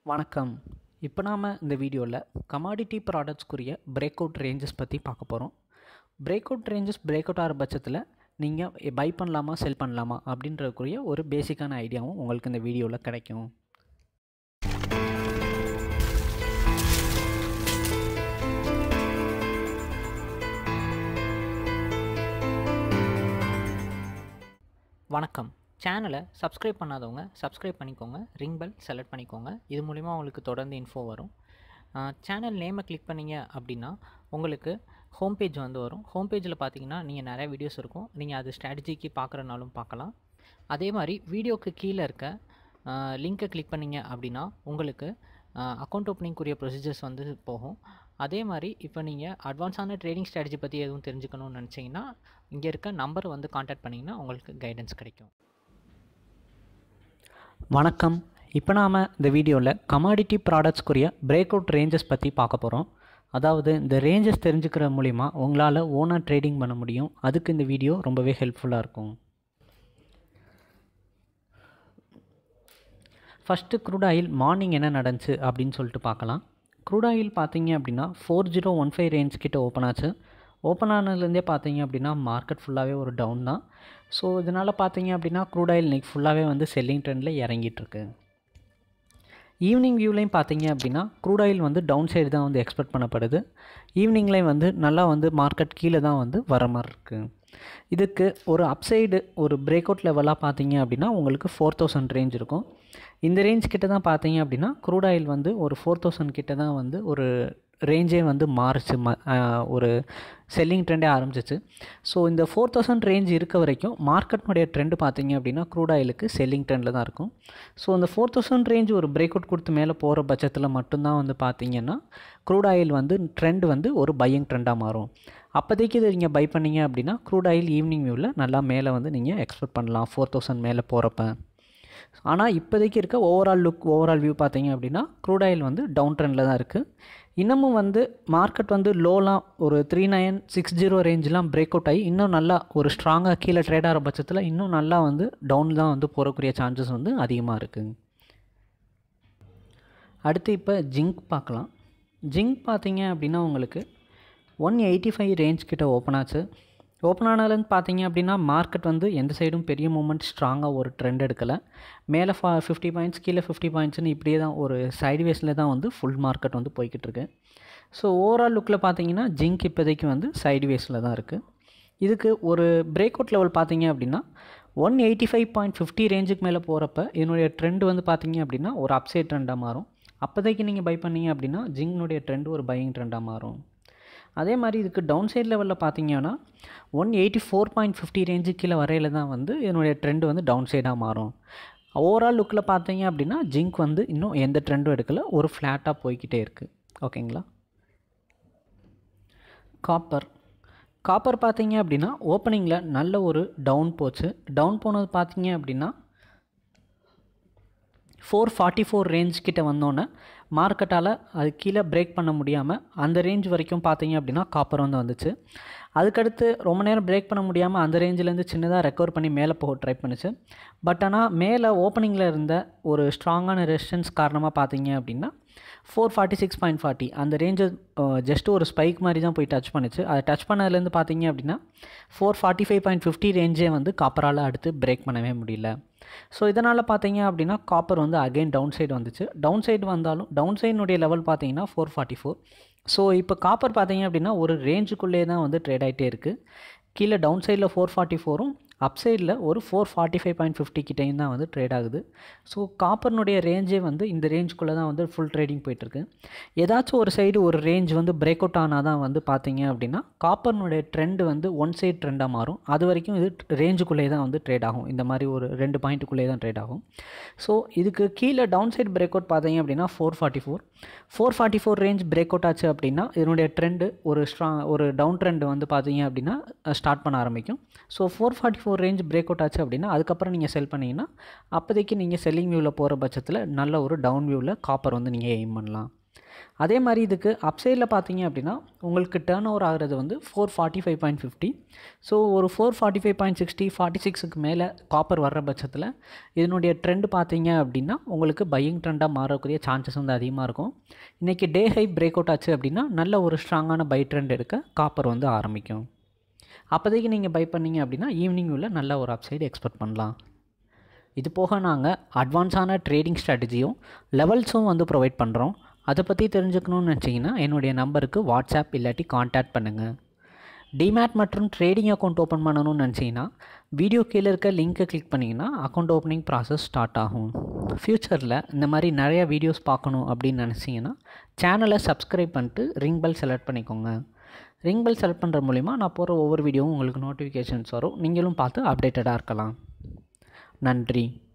வணக்கம் இப்போ நாம் இந்த வீடியோவில் கமாடிட்டி ப்ராடக்ட்ஸ்க்குரிய பிரேக் அவுட் ரேஞ்சஸ் பற்றி பார்க்க போகிறோம் break out ranges break out ஆகிற பட்சத்தில் நீங்கள் பை பண்ணலாமா செல் பண்ணலாமா அப்படின்றதுக்குரிய ஒரு பேசிக்கான ஐடியாவும் உங்களுக்கு இந்த வீடியோவில் கிடைக்கும் வணக்கம் சேனலை சப்ஸ்கிரைப் பண்ணாதவங்க சப்ஸ்கிரைப் பண்ணிக்கோங்க ரிங் பெல் செலக்ட் பண்ணிக்கோங்க இது மூலிமா உங்களுக்கு தொடர்ந்து இன்ஃபோ வரும் சேனல் நேமை கிளிக் பண்ணீங்க அப்படின்னா உங்களுக்கு ஹோம் பேஜ் வந்து வரும் ஹோம் பேஜில் பார்த்தீங்கன்னா நீங்கள் நிறைய வீடியோஸ் இருக்கும் நீங்கள் அது ஸ்ட்ராட்டஜிக்கு பார்க்குறனாலும் பார்க்கலாம் அதே மாதிரி வீடியோக்கு கீழே இருக்க லிங்க்கை கிளிக் பண்ணீங்க அப்படின்னா உங்களுக்கு அக்கௌண்ட் ஓப்பனிங்குரிய ப்ரொசீஜர்ஸ் வந்து போகும் அதே மாதிரி இப்போ நீங்கள் அட்வான்ஸான ட்ரேடிங் ஸ்ட்ராட்டஜி பற்றி எதுவும் தெரிஞ்சுக்கணும்னு நினச்சிங்கன்னா இங்கே இருக்க நம்பர் வந்து காண்டாக்ட் பண்ணிங்கன்னா உங்களுக்கு கைடன்ஸ் கிடைக்கும் வணக்கம் இப்போ நாம் இந்த வீடியோவில் கமாடிட்டி ப்ராடக்ட்ஸ்க்குரிய பிரேக் அவுட் ரேஞ்சஸ் பற்றி பார்க்க போகிறோம் அதாவது இந்த ரேஞ்சஸ் தெரிஞ்சுக்கிற மூலிமா உங்களால் ஓனாக ட்ரேடிங் பண்ண முடியும் அதுக்கு இந்த வீடியோ ரொம்பவே ஹெல்ப்ஃபுல்லாக இருக்கும் ஃபஸ்ட்டு க்ரூட் ஆயில் மார்னிங் என்ன நடந்துச்சு அப்படின்னு சொல்லிட்டு பார்க்கலாம் க்ரூட் ஆயில் பார்த்தீங்க அப்படின்னா four zero one five range கிட்ட ஓப்பன் ஆச்சு ஓப்பன் ஆனதுலேருந்தே பார்த்தீங்க அப்படின்னா மார்க்கெட் ஃபுல்லாகவே ஒரு டவுன் தான் ஸோ இதனால் பார்த்தீங்க அப்படின்னா க்ரூட் ஆயில் இன்றைக்கி ஃபுல்லாகவே வந்து செல்லிங் ட்ரெண்டில் இறங்கிட்டுருக்கு ஈவினிங் வியூலையும் பார்த்தீங்க அப்படின்னா க்ரூட் ஆயில் வந்து டவுன் சைடு தான் வந்து எக்ஸ்பெக்ட் பண்ணப்படுது ஈவினிங்லேயும் வந்து நல்லா வந்து மார்க்கெட் கீழே தான் வந்து வர மாதிரி இருக்குது இதுக்கு ஒரு அப்சைடு ஒரு பிரேக் அவுட் லெவலாக பார்த்தீங்க அப்படின்னா உங்களுக்கு ஃபோர் தௌசண்ட் ரேஞ்ச் இருக்கும் இந்த ரேஞ்ச் கிட்ட தான் பார்த்தீங்க அப்படின்னா க்ரூட் ஆயில் வந்து ஒரு ஃபோர் தௌசண்ட் கிட்ட தான் வந்து ஒரு ரேஞ்சே வந்து மாறுச்சு ம ஒரு செல்லிங் ட்ரெண்டே ஆரம்பிச்சிச்சு ஸோ இந்த ஃபோர் தௌசண்ட் ரேஞ்ச் இருக்க வரைக்கும் மார்க்கெட்னுடைய ட்ரெண்டு பார்த்தீங்க அப்படின்னா க்ரூட் ஆயிலுக்கு செல்லிங் ட்ரெண்டில் தான் இருக்கும் ஸோ இந்த ஃபோர் தௌசண்ட் ரேஞ்ச் ஒரு பிரேக் அவுட் கொடுத்து மேலே போகிற பட்சத்தில் மட்டும்தான் வந்து பார்த்தீங்கன்னா க்ரூட் ஆயில் வந்து ட்ரெண்ட் வந்து ஒரு பையிங் ட்ரெண்டாக மாறும் அப்போதைக்கு இதை நீங்கள் பை பண்ணீங்க அப்படின்னா க்ரூட் ஆயில் ஈவினிங் வியூவில் நல்லா மேலே வந்து நீங்கள் எக்ஸ்பெக்ட் பண்ணலாம் ஃபோர் தௌசண்ட் மேலே போகிறப்ப ஆனால் இப்போதைக்கு இருக்க ஓவரால் லுக் ஓவரால் வியூ பார்த்தீங்க அப்படின்னா க்ரூட் ஆயில் வந்து டவுன் ட்ரெண்டில் தான் இருக்குது இன்னமும் வந்து மார்க்கெட் வந்து லோலாம் ஒரு த்ரீ நைன் சிக்ஸ் ஜீரோ ரேஞ்செலாம் பிரேக் அவுட் ஆகி இன்னும் நல்லா ஒரு ஸ்ட்ராங்காக கீழே ட்ரேட் ஆகிற பட்சத்தில் இன்னும் நல்லா வந்து டவுன் தான் வந்து போகக்கூடிய சான்சஸ் வந்து அதிகமாக இருக்குது அடுத்து இப்போ ஜிங்க் பார்க்கலாம் ஜிங்க் பார்த்தீங்க அப்படின்னா உங்களுக்கு ஒன் எயிட்டி ஃபைவ் ரேஞ்ச் கிட்ட ஓப்பன் ஆச்சு ஓப்பன் ஆனதுலேருந்து பார்த்தீங்க அப்படின்னா மார்க்கெட் வந்து எந்த சைடும் பெரிய மூமெண்ட் ஸ்ட்ராங்காக ஒரு ட்ரெண்ட் எடுக்கலை மேலே ஃபா ஃபிஃப்டி பாயிண்ட்ஸ் கீழே ஃபிஃப்டி பாயிண்ட்ஸ்னு இப்படியே தான் ஒரு சைட்வேஸில் தான் வந்து ஃபுல் மார்க்கெட் வந்து போய்கிட்டு இருக்கு ஸோ ஓவரால் லுக்கில் பார்த்தீங்கன்னா ஜிங்க் இப்போதைக்கு வந்து சைட்வேஸில் தான் இருக்குது இதுக்கு ஒரு பிரேக் அவுட் லெவல் பார்த்தீங்க அப்படின்னா one eighty five point fifty ரேஞ்சுக்கு மேலே போகிறப்ப என்னுடைய ட்ரெண்ட் வந்து பார்த்தீங்க அப்படின்னா ஒரு அப்சைட் ட்ரெண்டாக மாறும் அப்போதைக்கு நீங்கள் பை பண்ணீங்க அப்படின்னா ஜிங்னுடைய ட்ரெண்ட் ஒரு பையிங் ட்ரெண்டாக மாறும் அதே மாதிரி இதுக்கு டவுன் சைட் லெவலில் பார்த்தீங்கன்னா one eighty four point fifty range கீழே வரையில் தான் வந்து என்னுடைய ட்ரெண்டு வந்து டவுன் சைடாக மாறும் ஓவரால் லுக்கில் பார்த்தீங்க அப்படின்னா ஜிங்க் வந்து இன்னும் எந்த ட்ரெண்டும் எடுக்கலை ஒரு ஃப்ளாட்டாக போய்கிட்டே இருக்குது ஓகேங்களா காப்பர் காப்பர் பார்த்தீங்க அப்படின்னா ஓப்பனிங்கில் நல்ல ஒரு டவுன் போச்சு டவுன் போனது பார்த்தீங்க அப்படின்னா ஃபோர் ஃபார்ட்டி ஃபோர் ரேஞ்ச் கிட்ட வந்தோன்னே மார்க்கெட்டால் அது கீழே பிரேக் பண்ண முடியாமல் அந்த ரேஞ்ச் வரைக்கும் பார்த்தீங்க அப்படின்னா காப்பர் வந்து வந்துச்சு அதுக்கடுத்து ரொம்ப நேரம் பிரேக் பண்ண முடியாமல் அந்த ரேஞ்சிலேருந்து சின்னதாக ரெக்கவர் பண்ணி மேலே போக ட்ரை பண்ணுச்சு பட் ஆனால் மேலே ஓப்பனிங்கில் இருந்த ஒரு ஸ்ட்ராங்கான ரெசிஸ்டன்ஸ் காரணமாக பார்த்தீங்க அப்படின்னா four forty six point forty அந்த ரேஞ்சு ஜஸ்ட் ஒரு ஸ்பைக் மாதிரி தான் போய் டச் பண்ணுச்சு அதை டச் பண்ணதுலேருந்து பார்த்தீங்க அப்படின்னா four forty five point fifty ரேஞ்சே வந்து காப்பரால் அடுத்து பிரேக் பண்ணவே முடியல ஸோ இதனால் பார்த்தீங்க அப்படின்னா காப்பர் வந்து அகைன் டவுன் சைடு வந்துச்சு டவுன் சைடு வந்தாலும் டவுன் சைடினுடைய லெவல் பார்த்தீங்கன்னா ஃபோர் ஃபார்ட்டி ஃபோர் ஸோ இப்போ காப்பர் பார்த்தீங்க அப்படின்னா ஒரு ரேஞ்சுக்குள்ளே தான் வந்து ட்ரேட் ஆகிட்டே இருக்குது கீழே டவுன் சைடில் ஃபோர் ஃபார்ட்டி ஃபோரும் அப் சைடில் ஒரு four forty five point fifty கிட்டேயும் தான் வந்து ட்ரேட் ஆகுது ஸோ காப்பர்னுடைய ரேஞ்சே வந்து இந்த ரேஞ்சுக்குள்ளே தான் வந்து ஃபுல் ட்ரேடிங் போயிட்டுருக்கு ஏதாச்சும் ஒரு சைடு ஒரு ரேஞ்ச் வந்து பிரேக் அவுட் ஆனால் தான் வந்து பார்த்தீங்க அப்படின்னா காப்பர்னுடைய ட்ரெண்டு வந்து ஒன் சைடு ட்ரெண்டாக மாறும் அது வரைக்கும் இது ரேஞ்சுக்குள்ளே தான் வந்து ட்ரேட் ஆகும் இந்த மாதிரி ஒரு ரெண்டு பாயிண்ட்டுக்குள்ளே தான் ட்ரேட் ஆகும் ஸோ இதுக்கு கீழே டவுன் சைடு பிரேக் அவுட் பார்த்தீங்க அப்படின்னா four forty four four forty four range break out ஆச்சு அப்படின்னா இதனுடைய ட்ரெண்டு ஒரு ஸ்ட்ராங் ஒரு டவுன் ட்ரெண்டு வந்து பார்த்தீங்க அப்படின்னா ஸ்டார்ட் பண்ண ஆரம்பிக்கும் so four forty four range break out ஆச்சு அப்படின்னா அதுக்கப்புறம் நீங்கள் செல் பண்ணிங்கன்னா அப்போதைக்கு நீங்கள் செல்லிங் வியூவில் போகிற பட்சத்தில் நல்ல ஒரு டவுன் வியூவில் காப்பர் வந்து நீங்கள் எய்ம் பண்ணலாம் அதே மாதிரி இதுக்கு அப்சைடில் பார்த்தீங்க அப்படின்னா உங்களுக்கு டேர்ன் ஓவர் ஆகிறது வந்து four forty five point fifty so ஒரு four forty five point sixty forty சிக்ஸுக்கு மேலே காப்பர் வர்ற பட்சத்தில் இதனுடைய ட்ரெண்ட் பார்த்தீங்க அப்படின்னா உங்களுக்கு பையிங் ட்ரெண்டாக மாறக்கூடிய சான்சஸ் வந்து அதிகமாக இருக்கும் இன்றைக்கி டே ஹை பிரேக் அவுட் ஆச்சு அப்படின்னா நல்ல ஒரு ஸ்ட்ராங்கான பை ட்ரெண்ட் எடுக்க காப்பர் வந்து ஆரம்பிக்கும் அப்போதைக்கு நீங்கள் பை பண்ணீங்க அப்படின்னா ஈவினிங் உள்ள நல்ல ஒரு அப்சைடு எக்ஸ்பெக்ட் பண்ணலாம் இது போக நாங்கள் அட்வான்ஸான ட்ரேடிங் ஸ்ட்ராட்டஜியும் லெவல்ஸும் வந்து ப்ரொவைட் பண்ணுறோம் அதை பற்றி தெரிஞ்சுக்கணும்னு நினச்சிங்கன்னா என்னுடைய நம்பருக்கு வாட்ஸ்அப் இல்லாட்டி காண்டாக்ட் பண்ணுங்கள் டிமேட் மற்றும் ட்ரேடிங் அக்கௌண்ட் ஓப்பன் பண்ணணும்னு நினச்சிங்கன்னா வீடியோ கீழே இருக்க லிங்க்கை கிளிக் பண்ணிங்கன்னா அக்கௌண்ட் ஓப்பனிங் ப்ராசஸ் ஸ்டார்ட் ஆகும் ஃப்யூச்சரில் இந்த மாதிரி நிறைய வீடியோஸ் பார்க்கணும் அப்படின்னு நினச்சிங்கன்னா சேனலை சப்ஸ்கிரைப் பண்ணிட்டு ரிங் பெல் செலக்ட் பண்ணிக்கோங்க ரிங் பெல் செலக்ட் பண்ணுற மூலிமா நான் போகிற ஒவ்வொரு வீடியோவும் உங்களுக்கு நோட்டிஃபிகேஷன்ஸ் வரும் நீங்களும் பார்த்து அப்டேட்டடாக இருக்கலாம் நன்றி